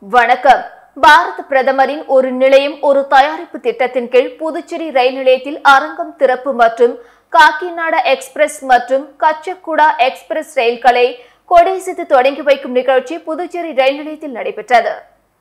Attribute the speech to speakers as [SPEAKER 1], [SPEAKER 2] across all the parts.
[SPEAKER 1] வணக்கம் பாரத பிரதமரின் ஒரு நிலையம் ஒரு தயாரிப்பு திட்டத்தின் கீழ் புதுச்சேரி ரயில் நிலையத்தில் அரங்கம் திறப்பு மற்றும் காக்கிநாடா எக்ஸ்பிரஸ் மற்றும் கச்சக்குடா எக்ஸ்பிரஸ் ரயில்களை கொடியசைத்து தொடங்கி வைக்கும் நிகழ்ச்சி புதுச்சேரி ரயில் நிலையத்தில் நடைபெற்றது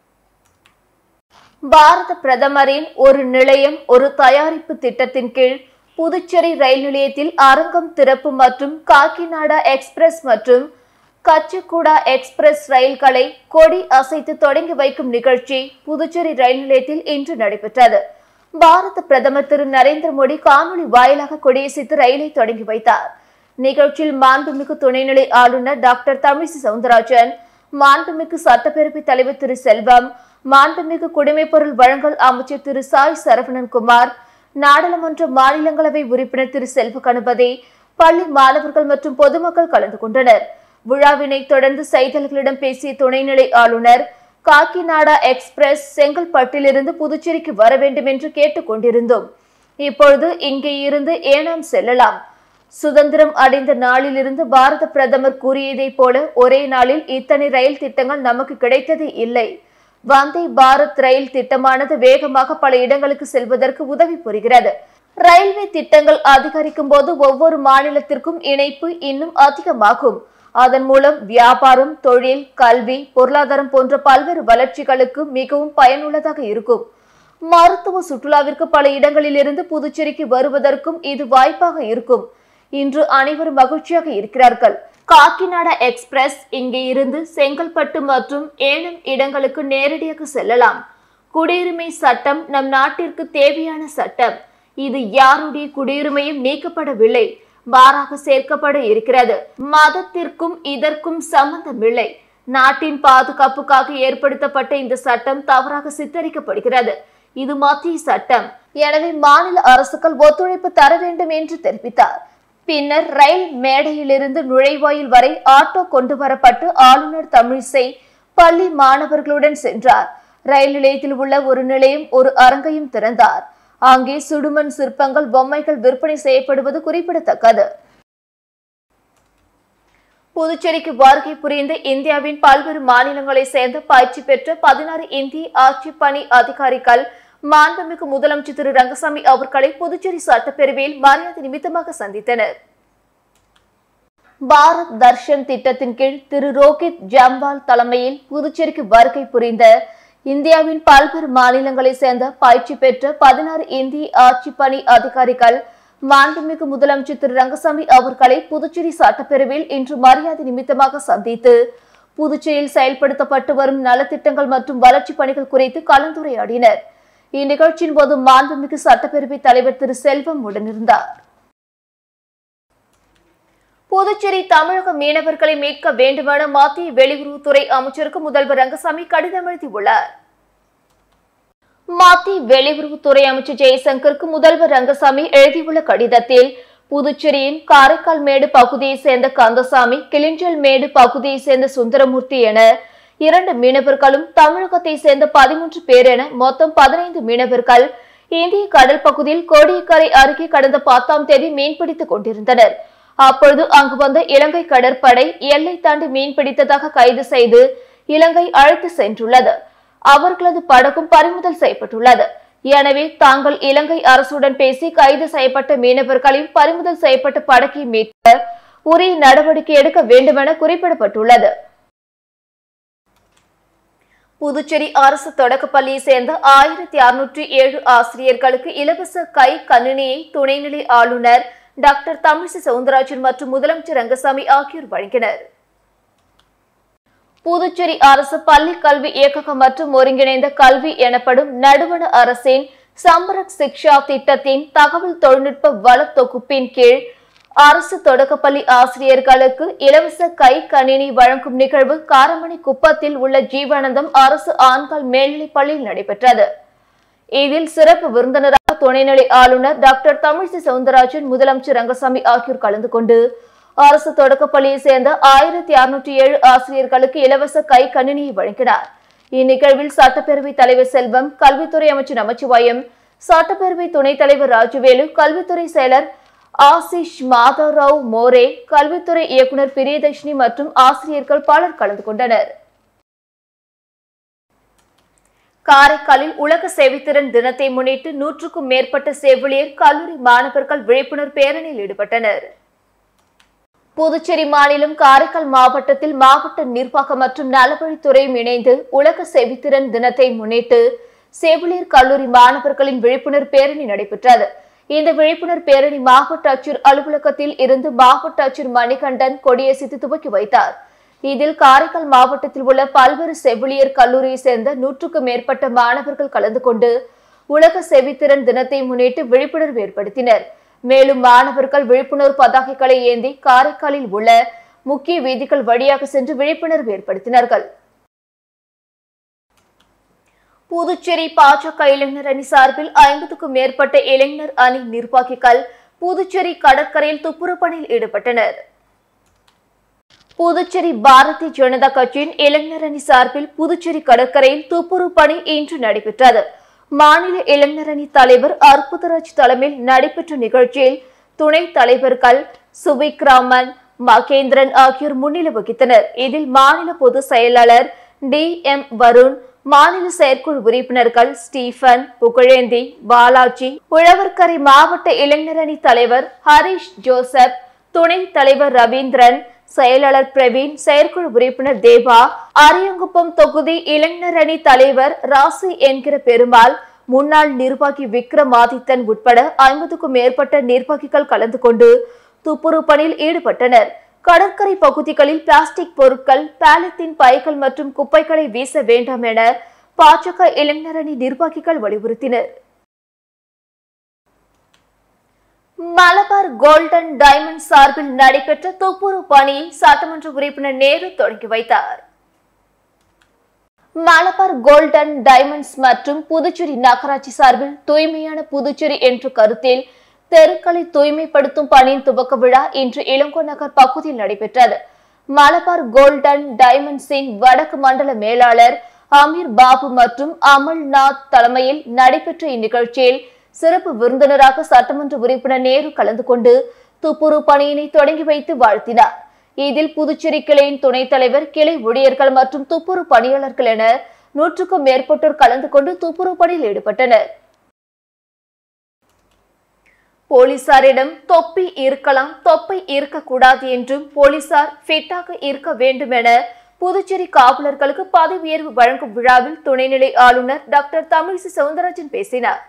[SPEAKER 1] பாரத பிரதமரின் ஒரு நிலையம் ஒரு தயாரிப்பு திட்டத்தின் கீழ் புதுச்சேரி ரயில் நிலையத்தில் அரங்கம் திறப்பு மற்றும் காக்கிநாடா எக்ஸ்பிரஸ் மற்றும் கச்சக்குடா எக்ஸ்பிரஸ் ரயில்களை கொடி அசைத்து தொடங்கி வைக்கும் நிகழ்ச்சி புதுச்சேரி ரயில் நிலையத்தில் இன்று நடைபெற்றது பாரத பிரதமர் திரு நரேந்திர மோடி காணொலி வாயிலாக கொடியசைத்து ரயிலை தொடங்கி வைத்தார் நிகழ்ச்சியில் மாண்புமிகு துணைநிலை ஆளுநர் டாக்டர் தமிழிசை சவுந்தரராஜன் மாண்புமிகு சட்டப்பேரவை தலைவர் திரு செல்வம் மாண்புமிகு குடிமைப்பொருள் வழங்கல் அமைச்சர் திரு சாய் சரவணன் குமார் நாடாளுமன்ற மாநிலங்களவை உறுப்பினர் திரு செல்வ கணபதி பள்ளி மாணவர்கள் மற்றும் பொதுமக்கள் கலந்து கொண்டனர் விழாவினை தொடர்ந்து செய்தியாளர்களிடம் பேசிய துணைநிலை ஆளுநர் காக்கிநாடா எக்ஸ்பிரஸ் செங்கல்பட்டிலிருந்து புதுச்சேரிக்கு வர வேண்டும் என்று கேட்டுக் கொண்டிருந்தோம் இப்பொழுது இங்கே இருந்து ஏனாம் செல்லலாம் சுதந்திரம் அடைந்த நாளிலிருந்து பாரத பிரதமர் கூறியதைப் போல ஒரே நாளில் இத்தனை ரயில் திட்டங்கள் நமக்கு கிடைத்தது இல்லை வந்தே பாரத் ரயில் திட்டமானது வேகமாக பல இடங்களுக்கு செல்வதற்கு உதவி புரிகிறது ரயில்வே திட்டங்கள் அதிகரிக்கும் போது ஒவ்வொரு மாநிலத்திற்கும் இணைப்பு இன்னும் அதிகமாகும் அதன் மூலம் வியாபாரம் தொழில் கல்வி பொருளாதாரம் போன்ற பல்வேறு வளர்ச்சிகளுக்கு மிகவும் பயனுள்ளதாக இருக்கும் மருத்துவ சுற்றுலாவிற்கு பல இடங்களிலிருந்து புதுச்சேரிக்கு வருவதற்கும் இது வாய்ப்பாக இருக்கும் இன்று அனைவரும் மகிழ்ச்சியாக இருக்கிறார்கள் காக்கிநாடா எக்ஸ்பிரஸ் இங்கே இருந்து செங்கல்பட்டு மற்றும் ஏலம் இடங்களுக்கு நேரடியாக செல்லலாம் குடியுரிமை சட்டம் நம் நாட்டிற்கு தேவையான சட்டம் இது யாருடைய குடியுரிமையும் நீக்கப்படவில்லை மாறாக சேர்க்கப்பட இருக்கிறது மதத்திற்கும் இதற்கும் சம்பந்தமில்லை நாட்டின் பாதுகாப்புக்காக ஏற்படுத்தப்பட்ட இந்த சட்டம் தவறாக சித்தரிக்கப்படுகிறது இது மத்திய சட்டம் எனவே மாநில அரசுகள் ஒத்துழைப்பு தர வேண்டும் என்று தெரிவித்தார் பின்னர் ரயில் மேடையிலிருந்து நுழைவாயில் வரை ஆட்டோ கொண்டு வரப்பட்டு ஆளுநர் தமிழிசை பள்ளி மாணவர்களுடன் சென்றார் ரயில் நிலையத்தில் உள்ள ஒரு நிலையம் ஒரு அரங்கையும் திறந்தார் அங்கே சுடுமண் சிற்பங்கள் பொம்மைகள் விற்பனை செய்யப்படுவது குறிப்பிடத்தக்கது புதுச்சேரிக்கு வருகை புரிந்த இந்தியாவின் பல்வேறு மாநிலங்களை சேர்ந்த பயிற்சி பெற்ற பதினாறு இந்திய ஆட்சி பணி அதிகாரிகள் மாண்புமிகு முதலமைச்சர் திரு ரங்கசாமி அவர்களை புதுச்சேரி சட்டப்பேரவையில் மரியாதை நிமித்தமாக சந்தித்தனர் பாரத் தர்ஷன் திட்டத்தின் கீழ் திரு ரோஹித் ஜம்வால் தலைமையில் புதுச்சேரிக்கு வருகை புரிந்த இந்தியாவின் பல்வேறு மாநிலங்களை சேர்ந்த பயிற்சி பெற்ற பதினாறு இந்திய ஆட்சி பணி அதிகாரிகள் மாண்புமிகு முதலமைச்சர் திரு ரங்கசாமி அவர்களை புதுச்சேரி சட்டப்பேரவையில் இன்று மரியாதை நிமித்தமாக சந்தித்து புதுச்சேரியில் செயல்படுத்தப்பட்டு வரும் நலத்திட்டங்கள் மற்றும் வளர்ச்சி பணிகள் குறித்து கலந்துரையாடினர் இந்நிகழ்ச்சியின் போது மாண்புமிகு சட்டப்பேரவை தலைவர் திரு செல்வம் உடனிருந்தார் புதுச்சேரி தமிழக மீனவர்களை மீட்க வேண்டுமென மத்திய வெளியுறவுத்துறை அமைச்சருக்கு முதல்வர் ரங்கசாமி கடிதம் எழுதியுள்ளார் மத்திய வெளியுறவுத்துறை அமைச்சர் ஜெய்சங்கருக்கு முதல்வர் ரங்கசாமி எழுதியுள்ள கடிதத்தில் புதுச்சேரியின் காரைக்கால் மேடு பகுதியை சேர்ந்த கந்தசாமி கிளிஞ்சல் மேடு பகுதியை சேர்ந்த சுந்தரமூர்த்தி என இரண்டு மீனவர்களும் தமிழகத்தை சேர்ந்த பதிமூன்று பேர் என மொத்தம் பதினைந்து மீனவர்கள் இந்திய கடல் பகுதியில் கோடியக்கரை அருகே கடந்த பத்தாம் தேதி மீன்பிடித்துக் கொண்டிருந்தனர் அப்பொழுது அங்கு வந்த இலங்கை கடற்படை எல்லை தாண்டி மீன்பிடித்ததாக கைது செய்து இலங்கை அழைத்து சென்றுள்ளது அவர்களது படகும் பறிமுதல் செய்யப்பட்டுள்ளது எனவே தாங்கள் இலங்கை அரசுடன் பேசி கைது செய்யப்பட்ட மீனவர்களையும் பறிமுதல் செய்யப்பட்ட படகை மீட்க உரிய நடவடிக்கை எடுக்க வேண்டுமென குறிப்பிடப்பட்டுள்ளது புதுச்சேரி அரசு தொடக்கப்பள்ளியை சேர்ந்த ஆயிரத்தி அறுநூற்றி ஏழு ஆசிரியர்களுக்கு இலவச கை கணினியை துணைநிலை ஆளுநர் டாக்டர் தமிழிசை சவுந்தரராஜன் மற்றும் முதலமைச்சர் ரங்கசாமி ஆகியோர் வழங்கினர் புதுச்சேரி அரசு பள்ளி கல்வி இயக்ககம் மற்றும் ஒருங்கிணைந்த கல்வி எனப்படும் நடுவண அரசின் சம்பரக் சிக்ஷா திட்டத்தின் தகவல் தொழில்நுட்ப வள தொகுப்பின் கீழ் அரசு தொடக்கப்பள்ளி ஆசிரியர்களுக்கு இலவச கை கணினி வழங்கும் நிகழ்வு காரமணி குப்பத்தில் உள்ள ஜீவானந்தம் அரசு ஆண்கள் மேல்நிலைப் பள்ளியில் நடைபெற்றது இதில் சிறப்பு விருந்தினராக துணைநிலை ஆளுநர் டாக்டர் தமிழிசை சவுந்தரராஜன் முதலமைச்சர் ரங்கசாமி ஆகியோர் கலந்து கொண்டு அரசு தொடக்கப்பள்ளியை சேர்ந்த ஆயிரத்தி அறுநூற்றி ஏழு ஆசிரியர்களுக்கு இலவச கை கணினியை வழங்கினார் இந்நிகழ்வில் சட்டப்பேரவை தலைவர் செல்வம் கல்வித்துறை அமைச்சர் நமச்சிவாயம் சட்டப்பேரவை துணைத் தலைவர் ராஜுவேலு கல்வித்துறை செயலர் ஆசிஷ் மாதவராவ் மோரே கல்வித்துறை இயக்குனர் பிரியதர்ஷினி மற்றும் ஆசிரியர்கள் பலர் கலந்து கொண்டனர் காரைக்காலில் உலக செவித்திறன் தினத்தை முன்னிட்டு நூற்றுக்கும் மேற்பட்ட செவிலியர் கல்லூரி மாணவர்கள் விழிப்புணர்வு பேரணியில் ஈடுபட்டனர் புதுச்சேரி மாநிலம் காரைக்கால் மாவட்டத்தில் மாவட்ட நிர்வாகம் மற்றும் நலவழித்துறையும் இணைந்து உலக செவித்திறன் தினத்தை முன்னிட்டு செவிலியர் கல்லூரி மாணவர்களின் விழிப்புணர்வு பேரணி நடைபெற்றது இந்த விழிப்புணர்வு பேரணி மாவட்ட ஆட்சியர் அலுவலகத்தில் இருந்து மாவட்ட ஆட்சியர் மணிகண்டன் கொடியசைத்து துவக்கி வைத்தார் இதில் காரைக்கால் மாவட்டத்தில் உள்ள பல்வேறு செவிலியர் கல்லூரியை சேர்ந்த நூற்றுக்கும் மேற்பட்ட மாணவர்கள் கலந்து கொண்டு உலக செவித்திறன் தினத்தை முன்னிட்டு விழிப்புணர்வு ஏற்படுத்தினர் மேலும் மாணவர்கள் விழிப்புணர்வு பதாகைகளை ஏந்தி காரைக்காலில் உள்ள முக்கிய வீதிகள் வழியாக சென்று விழிப்புணர்வு ஏற்படுத்தினார்கள் புதுச்சேரி பாஜக இளைஞர் அணி சார்பில் ஐம்பதுக்கும் மேற்பட்ட இளைஞர் அணி நிர்வாகிகள் புதுச்சேரி கடற்கரையில் துப்புரவு பணியில் ஈடுபட்டனர் புதுச்சேரி பாரதிய ஜனதா கட்சியின் இளைஞர் அணி சார்பில் புதுச்சேரி கடற்கரையில் துப்புரவு பணி இன்று நடைபெற்றது மாநில இளைஞர் அணி தலைவர் அற்புதராஜ் தலைமையில் நடைபெற்ற நிகழ்ச்சியில் துணைத் தலைவர்கள் சுபிக்ராமன் மகேந்திரன் ஆகியோர் முன்னிலை வகித்தனர் இதில் மாநில பொதுச் செயலாளர் டி எம் வருண் மாநில செயற்குழு உறுப்பினர்கள் ஸ்டீபன் புகழேந்தி பாலாஜி உழவர்கரை மாவட்ட இளைஞர் அணி தலைவர் ஹரிஷ் ஜோசப் துணைத் தலைவர் ரவீந்திரன் செயலாளர் பிரவீன் செயற்குழு உறுப்பினர் தேவா அரியங்குப்பம் தொகுதி இளைஞர் அணி தலைவர் ராசி என்கிற பெருமாள் முன்னாள் நிர்வாகி விக்ரமாதித்தன் உட்பட ஐம்பதுக்கும் மேற்பட்ட நிர்வாகிகள் கலந்து கொண்டு துப்புரவு பணியில் ஈடுபட்டனர் கடற்கரை பகுதிகளில் பிளாஸ்டிக் பொருட்கள் பாலித்தீன் பைகள் மற்றும் குப்பைகளை வீச வேண்டாம் என பாஜக இளைஞர் அணி நிர்வாகிகள் வலியுறுத்தினர் மலபார் கோல்டன் டைமண்ட் சார்பில் நடைபெற்ற துப்புரவு பணியை சட்டமன்ற உறுப்பினர் நேரு தொடங்கி வைத்தார் மலபார் கோல்டன் டைமண்ட்ஸ் மற்றும் புதுச்சேரி நகராட்சி சார்பில் தூய்மையான புதுச்சேரி என்ற கருத்தில் தெருக்களை தூய்மைப்படுத்தும் பணியின் துவக்க விழா இன்று இளங்கோ நகர் பகுதியில் நடைபெற்றது மலபார் கோல்டன் டைமண்ட்ஸின் வடக்கு மண்டல மேலாளர் அமீர் பாபு மற்றும் அமல்நாத் தலைமையில் நடைபெற்ற இந்நிகழ்ச்சியில் சிறப்பு விருந்தினராக சட்டமன்ற உறுப்பினர் நேரு கலந்து கொண்டு துப்புரவு பணியினை தொடங்கி வைத்து வாழ்த்தினார் இதில் புதுச்சேரி கிளையின் துணைத் தலைவர் கிளை ஊழியர்கள் மற்றும் துப்புரவு பணியாளர்கள் என நூற்றுக்கும் மேற்பட்டோர் கலந்து கொண்டு துப்புரவு பணியில் ஈடுபட்டனர் போலீசாரிடம் தொப்பி இருக்கலாம் தொப்பை இருக்கக்கூடாது என்றும் போலீசார் ஃபிட்டாக இருக்க வேண்டும் என புதுச்சேரி காவலர்களுக்கு பதவி உயர்வு வழங்கும் விழாவில் துணைநிலை ஆளுநர் டாக்டர் தமிழிசை சவுந்தரராஜன் பேசினார்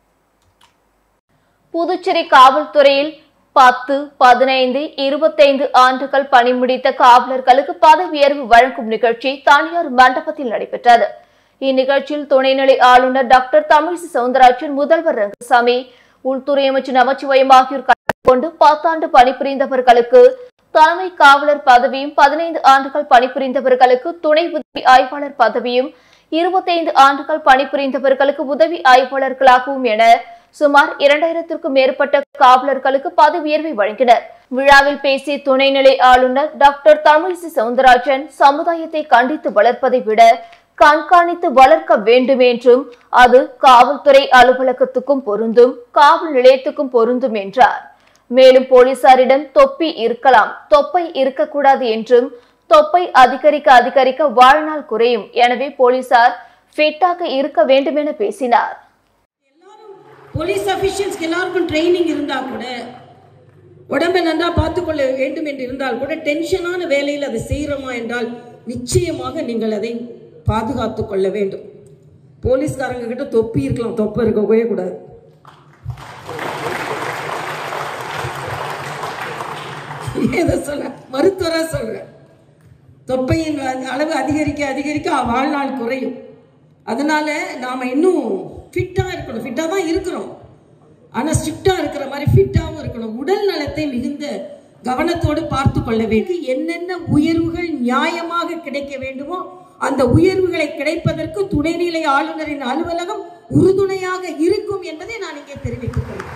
[SPEAKER 1] புதுச்சேரி காவல்துறையில் பத்து பதினைந்து இருபத்தைந்து ஆண்டுகள் பணி முடித்த காவலர்களுக்கு பதவி உயர்வு வழங்கும் நிகழ்ச்சி தனியார் மண்டபத்தில் நடைபெற்றது இந்நிகழ்ச்சியில் துணைநிலை ஆளுநர் டாக்டர் தமிழிசை சவுந்தரராஜன் முதல்வர் ரங்கசாமி உள்துறை அமைச்சர் நமச்சிவயம் ஆகியோர் கலந்து கொண்டு பத்தாண்டு பணிபுரிந்தவர்களுக்கு தலைமை காவலர் பதவியும் பதினைந்து ஆண்டுகள் பணிபுரிந்தவர்களுக்கு துணை உதவி ஆய்வாளர் பதவியும் இருபத்தைந்து ஆண்டுகள் பணிபுரிந்தவர்களுக்கு உதவி ஆய்வாளர்களாகவும் என சுமார் இரண்டாயிரத்திற்கும் மேற்பட்ட காவலர்களுக்கு பதவி உயர்வை வழங்கினர் விழாவில் பேசிய துணைநிலை ஆளுநர் டாக்டர் தமிழிசை சவுந்தரராஜன் சமுதாயத்தை கண்டித்து வளர்ப்பதை விட கண்காணித்து வளர்க்க வேண்டும் என்றும் அது காவல்துறை அலுவலகத்துக்கும் பொருந்தும் காவல் நிலையத்துக்கும் பொருந்தும் என்றார் மேலும் போலீசாரிடம் தொப்பி இருக்கலாம் தொப்பை இருக்கக்கூடாது என்றும் தொப்பை அதிகரிக்க அதிகரிக்க வாழ்நாள் குறையும் எனவே போலீசார் ஃபிட்டாக இருக்க வேண்டும் என பேசினார்
[SPEAKER 2] போலீஸ் அஃபிஷியல்ஸ்க்கு எல்லாருக்கும் ட்ரைனிங் இருந்தால் கூட உடம்பை நன்றா பார்த்துக்கொள்ள வேண்டும் என்று இருந்தால் கூட டென்ஷனான வேலையில் அதை செய்கிறோமா என்றால் நிச்சயமாக நீங்கள் அதை பாதுகாத்து கொள்ள வேண்டும் போலீஸ்காரங்க கிட்ட தொப்பி இருக்கலாம் தொப்பை இருக்கவே கூடாது எதை சொல்ல மருத்துவராக சொல்கிறேன் தொப்பையின் அளவு அதிகரிக்க அதிகரிக்க வாழ்நாள் குறையும் அதனால நாம் இன்னும் ஃபிட்டாக இருக்கணும் ஃபிட்டாக தான் இருக்கிறோம் ஆனால் ஸ்ட்ரிக்டாக இருக்கிற மாதிரி ஃபிட்டாகவும் இருக்கணும் உடல் நலத்தை மிகுந்த கவனத்தோடு பார்த்து கொள்ள வேண்டும் என்னென்ன உயர்வுகள் நியாயமாக கிடைக்க வேண்டுமோ அந்த உயர்வுகளை கிடைப்பதற்கு துணைநிலை ஆளுநரின் அலுவலகம் உறுதுணையாக இருக்கும் என்பதை நான் இங்கே தெரிவித்துக் கொள்கிறேன்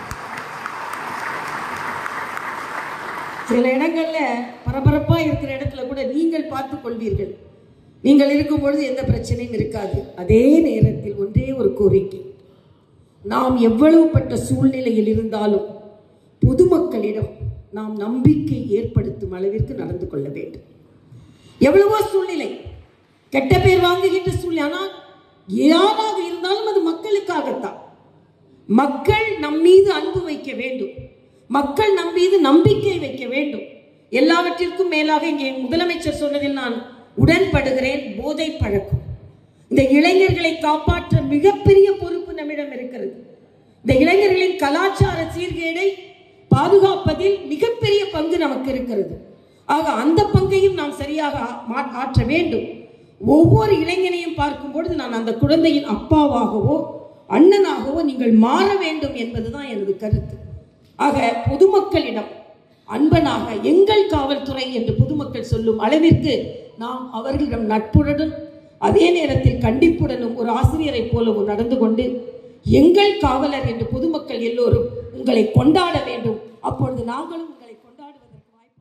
[SPEAKER 2] சில இடங்கள்ல பரபரப்பா இருக்கிற இடத்துல கூட நீங்கள் பார்த்துக் கொள்வீர்கள் நீங்கள் இருக்கும் பொழுது எந்த பிரச்சனையும் இருக்காது அதே நேரத்தில் ஒன்றே ஒரு கோரிக்கை நாம் எவ்வளவு பட்ட சூழ்நிலையில் இருந்தாலும் பொதுமக்களிடம் நாம் நம்பிக்கை ஏற்படுத்தும் அளவிற்கு நடந்து கொள்ள வேண்டும் எவ்வளவோ சூழ்நிலை கெட்ட பேர் வாங்குகின்ற சூழ்நிலை ஆனால் யாராக இருந்தாலும் அது மக்களுக்காகத்தான் மக்கள் நம் மீது அன்பு வைக்க வேண்டும் மக்கள் நம் மீது நம்பிக்கை வைக்க வேண்டும் எல்லாவற்றிற்கும் மேலாக இங்கே முதலமைச்சர் சொன்னதில் நான் உடன்படுகிறேன் போதை பழக்கம் இந்த இளைஞர்களை காப்பாற்ற மிகப்பெரிய பொறுப்பு நம்மிடம் இருக்கிறது இந்த இளைஞர்களின் கலாச்சார சீர்கேடை பாதுகாப்பதில் மிகப்பெரிய பங்கு நமக்கு இருக்கிறது ஆக அந்த பங்கையும் நாம் சரியாக ஆ- மா- ஆற்ற வேண்டும் ஒவ்வொரு இளைஞனையும் பார்க்கும் பொழுது நான் அந்த குழந்தையின் அப்பாவாகவோ அண்ணனாகவோ நீங்கள் மாற வேண்டும் என்பதுதான் எனது கருத்து ஆக பொதுமக்களிடம் அன்பனாக எங்கள் காவல்துறை என்று பொதுமக்கள் சொல்லும் அளவிற்கு நாம் அவர்களிடம் நட்புடனும் அதே நேரத்தில் கண்டிப்புடனும் ஒரு ஆசிரியரைப் போலவும் நடந்து கொண்டு எங்கள் காவலர் என்று பொதுமக்கள் எல்லோரும் உங்களை கொண்டாட வேண்டும் அப்பொழுது நாங்களும் உங்களை கொண்டாடுவதற்கு வாய்ப்பு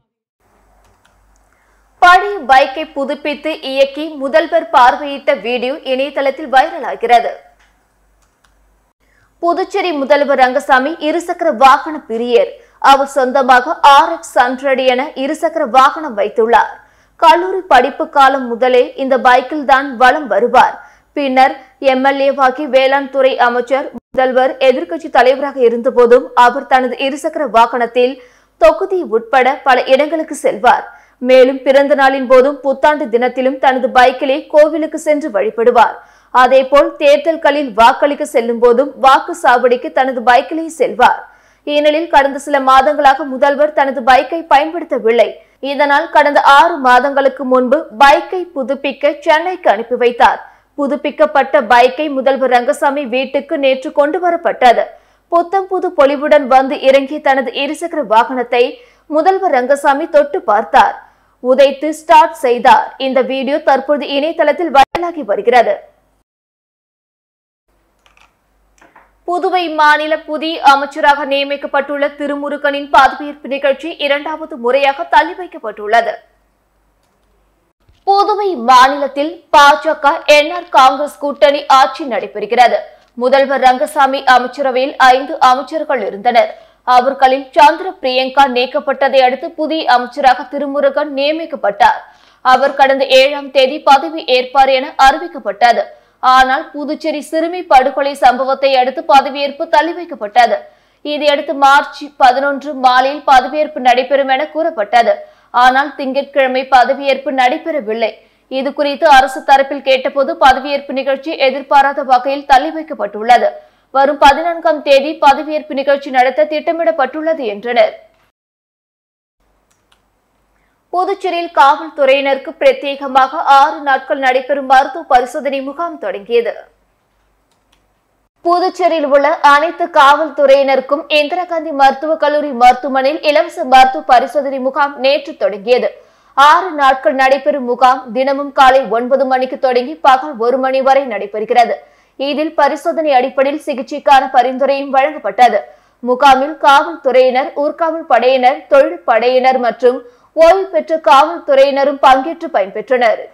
[SPEAKER 1] பழைய பைக்கை புதுப்பித்து இயக்கி முதல்வர் பார்வையிட்ட வீடியோ இணையதளத்தில் வைரலாகிறது புதுச்சேரி முதல்வர் ரங்கசாமி இருசக்கர வாகன பிரியர் அவர் சொந்தமாக ஆர் எக்ஸ் ஹண்ட்ரட் என இருசக்கர வாகனம் வைத்துள்ளார் கல்லூரி படிப்பு காலம் முதலே இந்த பைக்கில் தான் வலம் வருவார் பின்னர் எம்எல்ஏவாகி வேளாண் துறை அமைச்சர் முதல்வர் எதிர்க்கட்சி தலைவராக இருந்தபோதும் அவர் தனது இருசக்கர வாகனத்தில் தொகுதி உட்பட பல இடங்களுக்கு செல்வார் மேலும் பிறந்த நாளின் போதும் புத்தாண்டு தினத்திலும் தனது பைக்கிலே கோவிலுக்கு சென்று வழிபடுவார் அதேபோல் தேர்தல்களில் வாக்களிக்க செல்லும் போதும் வாக்கு சாவடிக்கு தனது பைக்கிலே செல்வார் ஏனெனில் கடந்த சில மாதங்களாக முதல்வர் தனது பைக்கை பயன்படுத்தவில்லை இதனால் கடந்த ஆறு மாதங்களுக்கு முன்பு பைக்கை புதுப்பிக்க சென்னைக்கு அனுப்பி வைத்தார் புதுப்பிக்கப்பட்ட பைக்கை முதல்வர் ரங்கசாமி வீட்டுக்கு நேற்று கொண்டு வரப்பட்டது புத்தம் புது பொலிவுடன் வந்து இறங்கிய தனது இருசக்கர வாகனத்தை முதல்வர் ரங்கசாமி தொட்டு பார்த்தார் உதைத்து ஸ்டார்ட் செய்தார் இந்த வீடியோ தற்போது இணையதளத்தில் வைரலாகி வருகிறது புதுவை மாநில புதிய அமைச்சராக நியமிக்கப்பட்டுள்ள திருமுருகனின் பதவியேற்பு நிகழ்ச்சி இரண்டாவது முறையாக தள்ளி வைக்கப்பட்டுள்ளது புதுவை மாநிலத்தில் பாஜக என்ஆர் காங்கிரஸ் கூட்டணி ஆட்சி நடைபெறுகிறது முதல்வர் ரங்கசாமி அமைச்சரவையில் ஐந்து அமைச்சர்கள் இருந்தனர் அவர்களில் சந்திர பிரியங்கா நீக்கப்பட்டதை அடுத்து புதிய அமைச்சராக திருமுருகன் நியமிக்கப்பட்டார் அவர் கடந்த ஏழாம் தேதி பதவி ஏற்பார் என அறிவிக்கப்பட்டது ஆனால் புதுச்சேரி சிறுமி படுகொலை சம்பவத்தை அடுத்து பதவியேற்பு தள்ளி வைக்கப்பட்டது இதையடுத்து மார்ச் பதினொன்று மாலையில் பதவியேற்பு நடைபெறும் என கூறப்பட்டது ஆனால் திங்கட்கிழமை பதவியேற்பு நடைபெறவில்லை இது குறித்து அரசு தரப்பில் கேட்டபோது பதவியேற்பு நிகழ்ச்சி எதிர்பாராத வகையில் தள்ளி வைக்கப்பட்டுள்ளது வரும் பதினான்காம் தேதி பதவியேற்பு நிகழ்ச்சி நடத்த திட்டமிடப்பட்டுள்ளது என்றனர் புதுச்சேரியில் காவல்துறையினருக்கு பிரத்யேகமாக ஆறு நாட்கள் நடைபெறும் மருத்துவ பரிசோதனை முகாம் தொடங்கியது புதுச்சேரியில் உள்ள அனைத்து காவல்துறையினருக்கும் இந்திரா காந்தி மருத்துவக் கல்லூரி மருத்துவமனையில் இலவச மருத்துவ பரிசோதனை முகாம் நேற்று தொடங்கியது ஆறு நாட்கள் நடைபெறும் முகாம் தினமும் காலை ஒன்பது மணிக்கு தொடங்கி பகல் ஒரு மணி வரை நடைபெறுகிறது இதில் பரிசோதனை அடிப்படையில் சிகிச்சைக்கான பரிந்துரையும் வழங்கப்பட்டது முகாமில் காவல்துறையினர் ஊர்காவல் படையினர் தொழில் படையினர் மற்றும் ஓய்வு பெற்ற காவல்துறையினரும் பங்கேற்று பயன்பெற்றனர்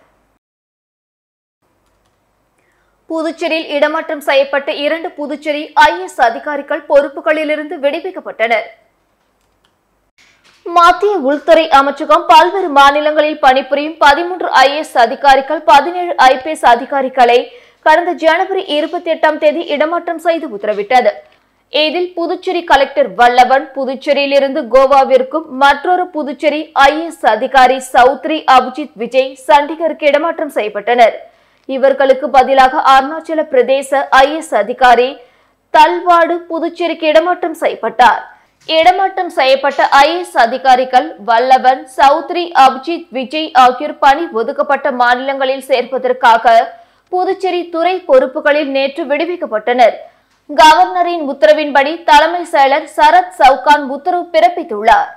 [SPEAKER 1] புதுச்சேரியில் இடமாற்றம் செய்யப்பட்ட இரண்டு புதுச்சேரி ஐஎஸ் அதிகாரிகள் பொறுப்புகளிலிருந்து விடுவிக்கப்பட்டனர் மத்திய உள்துறை அமைச்சகம் பல்வேறு மாநிலங்களில் பணிபுரியும் பதிமூன்று ஐஏஎஸ் அதிகாரிகள் பதினேழு ஐபிஎஸ் அதிகாரிகளை கடந்த ஜனவரி இருபத்தி எட்டாம் தேதி இடமாற்றம் செய்து உத்தரவிட்டது இதில் புதுச்சேரி கலெக்டர் வல்லவன் புதுச்சேரியிலிருந்து கோவாவிற்கும் மற்றொரு புதுச்சேரி ஐஏஎஸ் அதிகாரி சௌத்ரி அபிஜித் விஜய் சண்டிகருக்கு இடமாற்றம் செய்யப்பட்டனர் இவர்களுக்கு பதிலாக அருணாச்சல பிரதேச ஐஎஸ் அதிகாரி தல்வாடு புதுச்சேரிக்கு இடமாற்றம் செய்யப்பட்டார் இடமாற்றம் செய்யப்பட்ட ஐஎஸ் அதிகாரிகள் வல்லவன் சௌத்ரி அபிஜித் விஜய் ஆகியோர் பணி ஒதுக்கப்பட்ட மாநிலங்களில் சேர்ப்பதற்காக புதுச்சேரி துறை பொறுப்புகளில் நேற்று விடுவிக்கப்பட்டனர் கவர்னரின் உத்தரவின்படி தலைமை செயலர் சரத் சவுகான் உத்தரவு பிறப்பித்துள்ளார்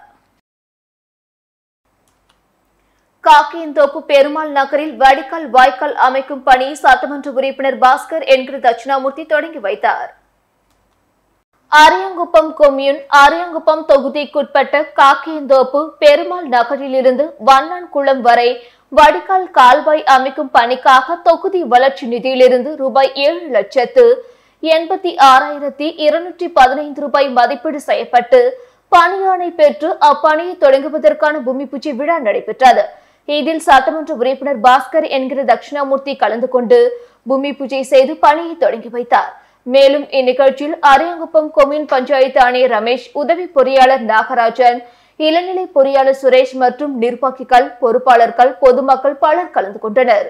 [SPEAKER 1] காக்கியந்தோப்பு பெருமாள் நகரில் வடிகால் வாய்க்கால் அமைக்கும் பணியை சட்டமன்ற உறுப்பினர் பாஸ்கர் என்கிற தட்சிணாமூர்த்தி தொடங்கி வைத்தார் அரியங்குப்பம் கொம்யூன் அரியங்குப்பம் தொகுதிக்குட்பட்ட காக்கியந்தோப்பு பெருமாள் நகரிலிருந்து வண்ணான்குளம் வரை வடிகால் கால்வாய் அமைக்கும் பணிக்காக தொகுதி வளர்ச்சி நிதியிலிருந்து ரூபாய் ஏழு லட்சத்து எண்பத்தி ஆறாயிரத்தி இருநூற்றி பதினைந்து ரூபாய் மதிப்பீடு செய்யப்பட்டு பணியாணை பெற்று அப்பணியை தொடங்குவதற்கான பூமி பூஜை விழா நடைபெற்றது இதில் சட்டமன்ற உறுப்பினர் பாஸ்கர் என்கிற தட்சிணாமூர்த்தி கலந்து கொண்டு பூமி பூஜை செய்து பணியை தொடங்கி வைத்தார் மேலும் இந்நிகழ்ச்சியில் அரியாங்குப்பம் கொம்யூன் பஞ்சாயத்து ஆணையர் ரமேஷ் உதவி பொறியாளர் நாகராஜன் இளநிலை பொறியாளர் சுரேஷ் மற்றும் நிர்வாகிகள் பொறுப்பாளர்கள் பொதுமக்கள் பலர் கலந்து கொண்டனர்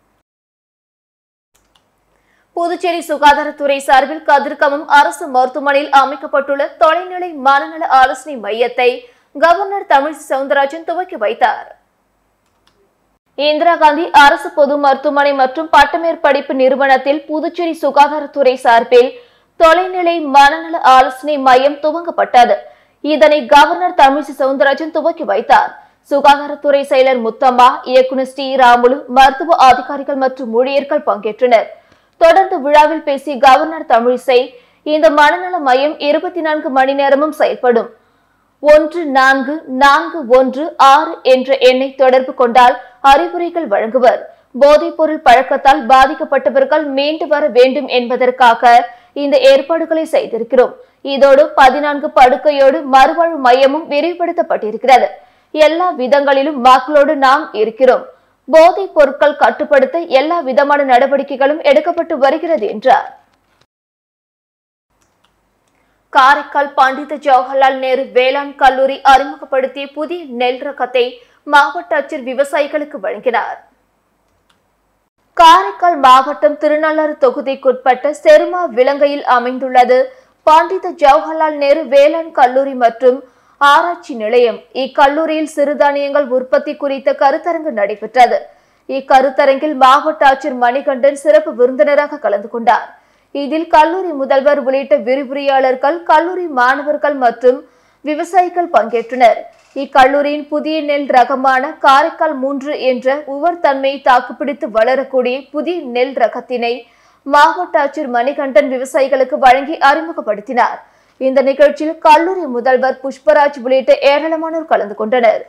[SPEAKER 1] புதுச்சேரி சுகாதாரத்துறை சார்பில் கதிர்கமம் அரசு மருத்துவமனையில் அமைக்கப்பட்டுள்ள தொலைநிலை மனநல ஆலோசனை மையத்தை கவர்னர் தமிழிசை சவுந்தரராஜன் துவக்கி வைத்தார் இந்திரா காந்தி அரசு பொது மருத்துவமனை மற்றும் பட்டமேற்படிப்பு நிறுவனத்தில் புதுச்சேரி சுகாதாரத்துறை சார்பில் தொலைநிலை மனநல ஆலோசனை மையம் துவங்கப்பட்டது இதனை கவர்னர் தமிழிசை சவுந்தரராஜன் துவக்கி வைத்தார் சுகாதாரத்துறை செயலர் முத்தம்மா இயக்குநர் ஸ்ரீராமுலு மருத்துவ அதிகாரிகள் மற்றும் ஊழியர்கள் பங்கேற்றனர் தொடர்ந்து விழாவில் பேசிய கவர்னர் தமிழிசை இந்த மனநல மையம் இருபத்தி நான்கு மணி நேரமும் செயல்படும் ஒன்று நான்கு நான்கு ஒன்று ஆறு என்ற எண்ணை தொடர்பு கொண்டால் அறிவுரைகள் வழங்குவர் போதைப் பொருள் பழக்கத்தால் பாதிக்கப்பட்டவர்கள் மீண்டு வர வேண்டும் என்பதற்காக இந்த ஏற்பாடுகளை செய்திருக்கிறோம் இதோடு பதினான்கு படுக்கையோடு மறுவாழ்வு மையமும் விரிவுபடுத்தப்பட்டிருக்கிறது எல்லா விதங்களிலும் மக்களோடு நாம் இருக்கிறோம் போதைப் பொருட்கள் கட்டுப்படுத்த எல்லா விதமான நடவடிக்கைகளும் எடுக்கப்பட்டு வருகிறது என்றார் காரைக்கால் பண்டித ஜவஹர்லால் நேரு வேளாண் கல்லூரி அறிமுகப்படுத்திய புதிய நெல் ரகத்தை மாவட்ட ஆட்சியர் விவசாயிகளுக்கு வழங்கினார் காரைக்கால் மாவட்டம் திருநள்ளாறு தொகுதிக்குட்பட்ட செருமா விலங்கையில் அமைந்துள்ளது பண்டித ஜவஹர்லால் நேரு வேளாண் கல்லூரி மற்றும் ஆராய்ச்சி நிலையம் இக்கல்லூரியில் சிறுதானியங்கள் உற்பத்தி குறித்த கருத்தரங்கு நடைபெற்றது இக்கருத்தரங்கில் மாவட்ட ஆட்சியர் மணிகண்டன் சிறப்பு விருந்தினராக கலந்து கொண்டார் இதில் கல்லூரி முதல்வர் உள்ளிட்ட விரிவுரையாளர்கள் கல்லூரி மாணவர்கள் மற்றும் விவசாயிகள் பங்கேற்றனர் இக்கல்லூரியின் புதிய நெல் ரகமான காரைக்கால் மூன்று என்ற உவர் தன்மையை தாக்குப்பிடித்து வளரக்கூடிய புதிய நெல் ரகத்தினை மாவட்ட ஆட்சியர் மணிகண்டன் விவசாயிகளுக்கு வழங்கி அறிமுகப்படுத்தினார் இந்த நிகழ்ச்சியில் கல்லூரி முதல்வர் புஷ்பராஜ் உள்ளிட்ட ஏராளமானோர் கலந்து கொண்டனர்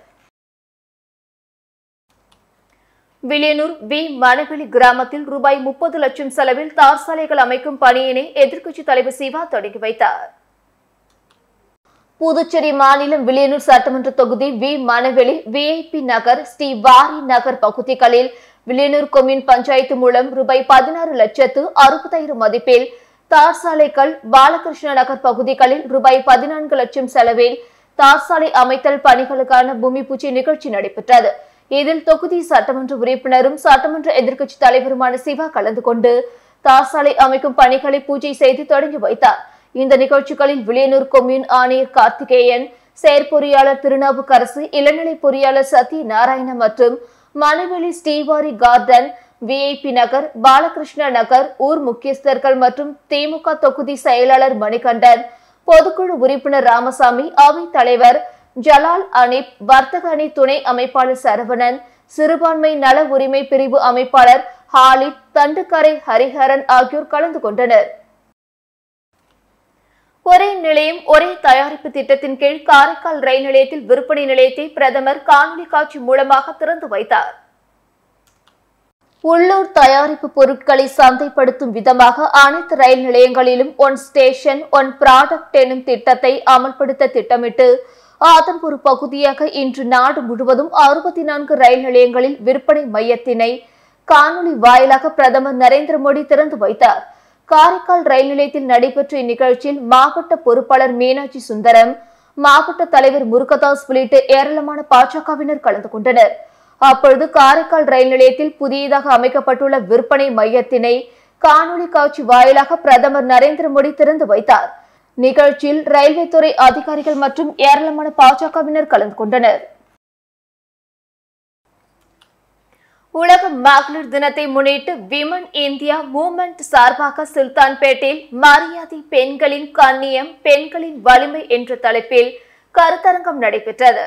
[SPEAKER 1] வில்லியனூர் வி மணவெளி கிராமத்தில் ரூபாய் முப்பது லட்சம் செலவில் தார் சாலைகள் அமைக்கும் பணியினை எதிர்க்கட்சித் தலைவர் சிவா தொடங்கி வைத்தார் புதுச்சேரி மாநிலம் வில்லியனூர் சட்டமன்ற தொகுதி வி மணவெளி விஐபி நகர் ஸ்ரீ வாரி நகர் பகுதிகளில் வில்லியனூர் கொம்யூன் பஞ்சாயத்து மூலம் ரூபாய் பதினாறு லட்சத்து அறுபதாயிரம் மதிப்பில் தார் சாலைகள் பாலகிருஷ்ண நகர் பகுதிகளில் ரூபாய் பதினான்கு லட்சம் செலவில் தார் சாலை அமைத்தல் பணிகளுக்கான பூமி பூஜை நிகழ்ச்சி நடைபெற்றது இதில் தொகுதி சட்டமன்ற உறுப்பினரும் சட்டமன்ற எதிர்க்கட்சி தலைவருமான சிவா கலந்து கொண்டு தார் சாலை அமைக்கும் பணிகளை பூஜை செய்து தொடங்கி வைத்தார் இந்த நிகழ்ச்சிகளில் வில்லியனூர் கொம்யூன் ஆணையர் கார்த்திகேயன் செயற்பொறியாளர் திருநாவுக்கரசு இளநிலை பொறியாளர் சத்ய நாராயண மற்றும் மணவெளி ஸ்ரீவாரி கார்டன் விஐபி நகர் பாலகிருஷ்ண நகர் ஊர் முக்கியஸ்தர்கள் மற்றும் திமுக தொகுதி செயலாளர் மணிகண்டன் பொதுக்குழு உறுப்பினர் ராமசாமி அவைத் தலைவர் ஜலால் அனீப் வர்த்தக அணி துணை அமைப்பாளர் சரவணன் சிறுபான்மை நல உரிமை பிரிவு அமைப்பாளர் ஹாலித் தண்டுக்கரை ஹரிஹரன் ஆகியோர் கலந்து கொண்டனர் ஒரே நிலையம் ஒரே தயாரிப்பு திட்டத்தின் கீழ் காரைக்கால் ரயில் நிலையத்தில் விற்பனை நிலையத்தை பிரதமர் காணொலி காட்சி மூலமாக திறந்து வைத்தார் உள்ளூர் தயாரிப்பு பொருட்களை சந்தைப்படுத்தும் விதமாக அனைத்து ரயில் நிலையங்களிலும் ஒன் ஸ்டேஷன் ஒன் ப்ராடக்ட் எனும் திட்டத்தை அமல்படுத்த திட்டமிட்டு அதன் ஒரு பகுதியாக இன்று நாடு முழுவதும் அறுபத்தி நான்கு ரயில் நிலையங்களில் விற்பனை மையத்தினை காணொலி வாயிலாக பிரதமர் நரேந்திர மோடி திறந்து வைத்தார் காரைக்கால் ரயில் நிலையத்தில் நடைபெற்ற இந்நிகழ்ச்சியில் மாவட்ட பொறுப்பாளர் மீனாட்சி சுந்தரம் மாவட்ட தலைவர் முருகதாஸ் உள்ளிட்ட ஏராளமான பாஜகவினர் கலந்து கொண்டனர் அப்பொழுது காரைக்கால் ரயில் நிலையத்தில் புதியதாக அமைக்கப்பட்டுள்ள விற்பனை மையத்தினை காணொலி காட்சி வாயிலாக பிரதமர் நரேந்திர மோடி திறந்து வைத்தார் நிகழ்ச்சியில் ரயில்வே துறை அதிகாரிகள் மற்றும் ஏராளமான பாஜகவினர் கலந்து கொண்டனர் உலக மகளிர் தினத்தை முன்னிட்டு விமன் இந்தியா மூமெண்ட் சார்பாக சுல்தான்பேட்டையில் மரியாதை பெண்களின் கண்ணியம் பெண்களின் வலிமை என்ற தலைப்பில் கருத்தரங்கம் நடைபெற்றது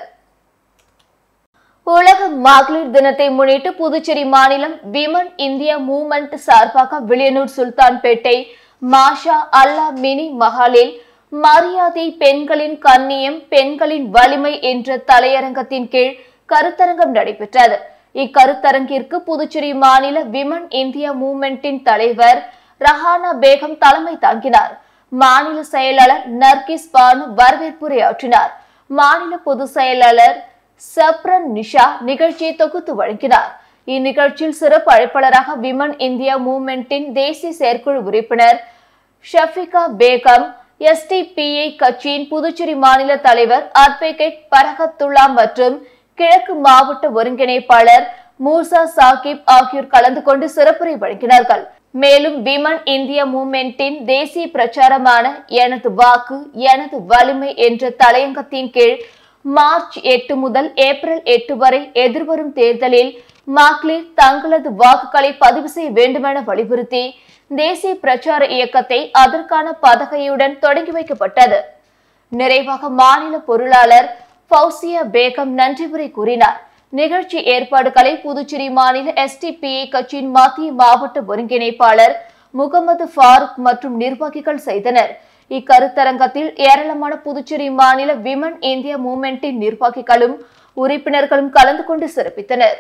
[SPEAKER 1] உலக மகளிர் தினத்தை முன்னிட்டு புதுச்சேரி மாநிலம் விமன் இந்தியா மூமெண்ட் சார்பாக வில்லியனூர் சுல்தான்பேட்டை மாஷா அல்லா மினி மஹாலில் மரியாதை பெண்களின் கண்ணியம் பெண்களின் வலிமை என்ற தலையரங்கத்தின் கீழ் கருத்தரங்கம் நடைபெற்றது இக்கருத்தரங்கிற்கு புதுச்சேரி மாநில விமன் இந்தியா மூமெண்டின் தலைவர் ரஹானா பேகம் தலைமை தாங்கினார் மாநில செயலாளர் நர்கிஸ் பானு வரவேற்புரையாற்றினார் மாநில பொதுச் செயலாளர் சப்ரன் நிஷா நிகழ்ச்சியை தொகுத்து வழங்கினார் இந்நிகழ்ச்சியில் சிறப்பு அழைப்பாளராக விமன் இந்தியா மூவ்மெண்டின் தேசிய செயற்குழு உறுப்பினர் ஷஃபிகா பேகம் எஸ்டிபிஐ கட்சியின் புதுச்சேரி மாநில தலைவர் அட்வொகேட் பரகத்துல்லா மற்றும் கிழக்கு மாவட்ட ஒருங்கிணைப்பாளர் மூசா சாகிப் ஆகியோர் கலந்து கொண்டு சிறப்புரை வழங்கினார்கள் மேலும் விமன் இந்தியா மூவ்மெண்டின் தேசிய பிரச்சாரமான எனது வாக்கு எனது வலிமை என்ற தலையங்கத்தின் கீழ் மார்ச் எட்டு முதல் ஏப்ரல் எட்டு வரை எதிர்வரும் தேர்தலில் மகளிர் தங்களது வாக்குகளை பதிவு செய்ய வேண்டுமென வலியுறுத்தி தேசிய பிரச்சார இயக்கத்தை அதற்கான பதகையுடன் தொடங்கி வைக்கப்பட்டது நிறைவாக மாநில பொருளாளர் ஃபௌசியா பேகம் நன்றி உரை கூறினார் நிகழ்ச்சி ஏற்பாடுகளை புதுச்சேரி மாநில எஸ்டிபிஐ கட்சியின் மத்திய மாவட்ட ஒருங்கிணைப்பாளர் முகமது ஃபாரூக் மற்றும் நிர்வாகிகள் செய்தனர் இக்கருத்தரங்கத்தில் ஏராளமான புதுச்சேரி மாநில விமன் இந்தியா மூவ்மெண்டின் நிர்வாகிகளும் உறுப்பினர்களும் கலந்து கொண்டு சிறப்பித்தனர்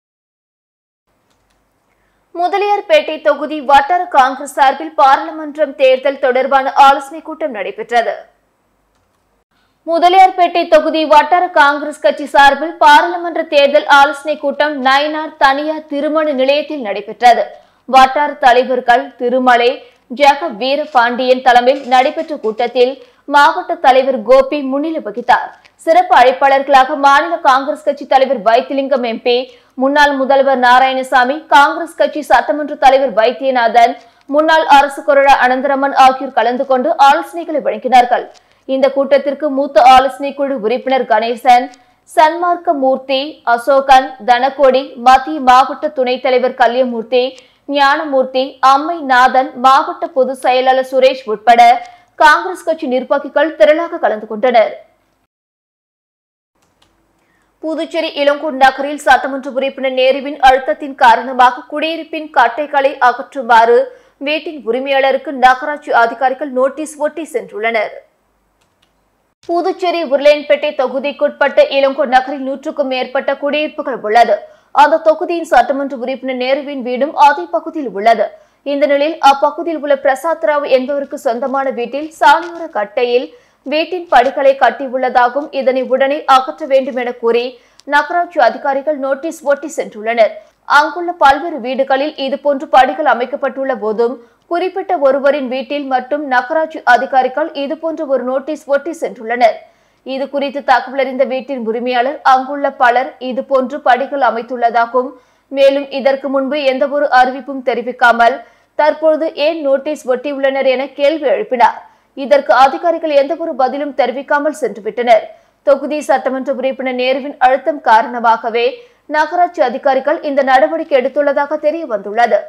[SPEAKER 1] முதலியார்பேட்டை தொகுதி வட்டார காங்கிரஸ் சார்பில் பாராளுமன்றம் தேர்தல் தொடர்பான ஆலோசனை கூட்டம் நடைபெற்றது முதலியார்பேட்டை தொகுதி வட்டார காங்கிரஸ் கட்சி சார்பில் பாராளுமன்ற தேர்தல் ஆலோசனை கூட்டம் நயினார் தனியார் திருமண நிலையத்தில் நடைபெற்றது வட்டார தலைவர்கள் திருமலை ஜெக வீரபாண்டியன் தலைமையில் நடைபெற்ற கூட்டத்தில் மாவட்ட தலைவர் கோபி முன்னிலை வகித்தார் சிறப்பு அழைப்பாளர்களாக மாநில காங்கிரஸ் கட்சி தலைவர் வைத்திலிங்கம் எம்பி முன்னாள் முதல்வர் நாராயணசாமி காங்கிரஸ் கட்சி சட்டமன்ற தலைவர் வைத்தியநாதன் முன்னாள் அரசு கொறடா அனந்தரமன் ஆகியோர் கலந்து கொண்டு ஆலோசனைகளை வழங்கினார்கள் இந்த கூட்டத்திற்கு மூத்த ஆலோசனை குழு உறுப்பினர் கணேசன் சன்மார்க்க மூர்த்தி அசோகன் தனகோடி மத்திய மாவட்ட துணைத் தலைவர் கல்யமூர்த்தி ஞானமூர்த்தி அம்மை நாதன் மாவட்ட பொதுச் செயலாளர் சுரேஷ் உட்பட காங்கிரஸ் கட்சி நிர்வாகிகள் திரளாக கலந்து கொண்டனர் புதுச்சேரி இளங்கூர் நகரில் சட்டமன்ற உறுப்பினர் நேருவின் அழுத்தத்தின் காரணமாக குடியிருப்பின் கட்டைகளை அகற்றுமாறு வீட்டின் உரிமையாளருக்கு நகராட்சி அதிகாரிகள் நோட்டீஸ் ஒட்டி சென்றுள்ளனர் புதுச்சேரி உருளையன்பேட்டை தொகுதிக்குட்பட்ட இளங்கூர் நகரில் நூற்றுக்கும் மேற்பட்ட குடியிருப்புகள் உள்ளது அந்த தொகுதியின் சட்டமன்ற உறுப்பினர் நேருவின் வீடும் அதே பகுதியில் உள்ளது இந்த நிலையில் அப்பகுதியில் உள்ள பிரசாத் ராவ் என்பவருக்கு சொந்தமான வீட்டில் சாலையோர கட்டையில் வீட்டின் படிகளை கட்டியுள்ளதாகவும் இதனை உடனே அகற்ற வேண்டும் என கூறி நகராட்சி அதிகாரிகள் நோட்டீஸ் ஒட்டி சென்றுள்ளனர் அங்குள்ள பல்வேறு வீடுகளில் இதுபோன்று படிகள் அமைக்கப்பட்டுள்ள போதும் குறிப்பிட்ட ஒருவரின் வீட்டில் மட்டும் நகராட்சி அதிகாரிகள் இதுபோன்ற ஒரு நோட்டீஸ் ஒட்டி சென்றுள்ளனர் இது குறித்து தகவல் அறிந்த வீட்டின் உரிமையாளர் அங்குள்ள பலர் இதுபோன்று படிகள் அமைத்துள்ளதாகவும் மேலும் இதற்கு முன்பு எந்தவொரு அறிவிப்பும் தெரிவிக்காமல் தற்பொழுது ஏன் நோட்டீஸ் ஒட்டியுள்ளனர் என கேள்வி எழுப்பினார் இதற்கு அதிகாரிகள் எந்தவொரு பதிலும் தெரிவிக்காமல் சென்றுவிட்டனர் தொகுதி சட்டமன்ற உறுப்பினர் நேருவின் அழுத்தம் காரணமாகவே நகராட்சி அதிகாரிகள் இந்த நடவடிக்கை எடுத்துள்ளதாக தெரிய வந்துள்ளது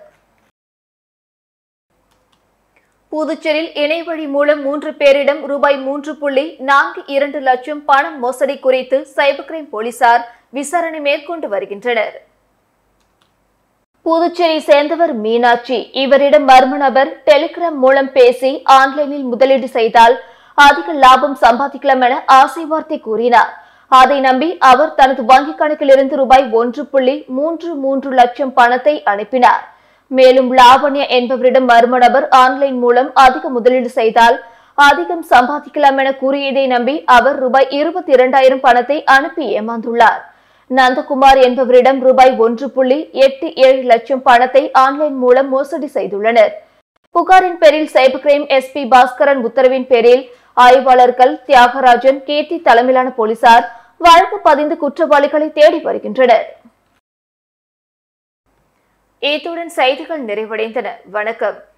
[SPEAKER 1] புதுச்சேரியில் இணையவழி மூலம் மூன்று பேரிடம் ரூபாய் மூன்று புள்ளி நான்கு இரண்டு லட்சம் பணம் மோசடி குறித்து சைபர் கிரைம் போலீசார் விசாரணை மேற்கொண்டு வருகின்றனர் புதுச்சேரி சேர்ந்தவர் மீனாட்சி இவரிடம் மர்ம நபர் டெலிகிராம் மூலம் பேசி ஆன்லைனில் முதலீடு செய்தால் அதிக லாபம் சம்பாதிக்கலாம் என ஆசை வார்த்தை கூறினார் அதை நம்பி அவர் தனது வங்கிக் கணக்கிலிருந்து ரூபாய் ஒன்று புள்ளி மூன்று மூன்று லட்சம் பணத்தை அனுப்பினார் மேலும் லாவண்யா என்பவரிடம் மர்ம நபர் ஆன்லைன் மூலம் அதிக முதலீடு செய்தால் அதிகம் சம்பாதிக்கலாம் என கூறியதை நம்பி அவர் ரூபாய் இருபத்தி இரண்டாயிரம் பணத்தை அனுப்பி ஏமாந்துள்ளார் நந்தகுமார் என்பவரிடம் ரூபாய் ஒன்று புள்ளி எட்டு ஏழு லட்சம் பணத்தை ஆன்லைன் மூலம் மோசடி செய்துள்ளனர் புகாரின் பேரில் சைபர் கிரைம் எஸ்பி பாஸ்கரன் உத்தரவின் பேரில் ஆய்வாளர்கள் தியாகராஜன் கீர்த்தி தலைமையிலான போலீசார் வழக்கு பதிந்து குற்றவாளிகளை தேடி வருகின்றனர் இத்துடன் செய்திகள் நிறைவடைந்தன வணக்கம்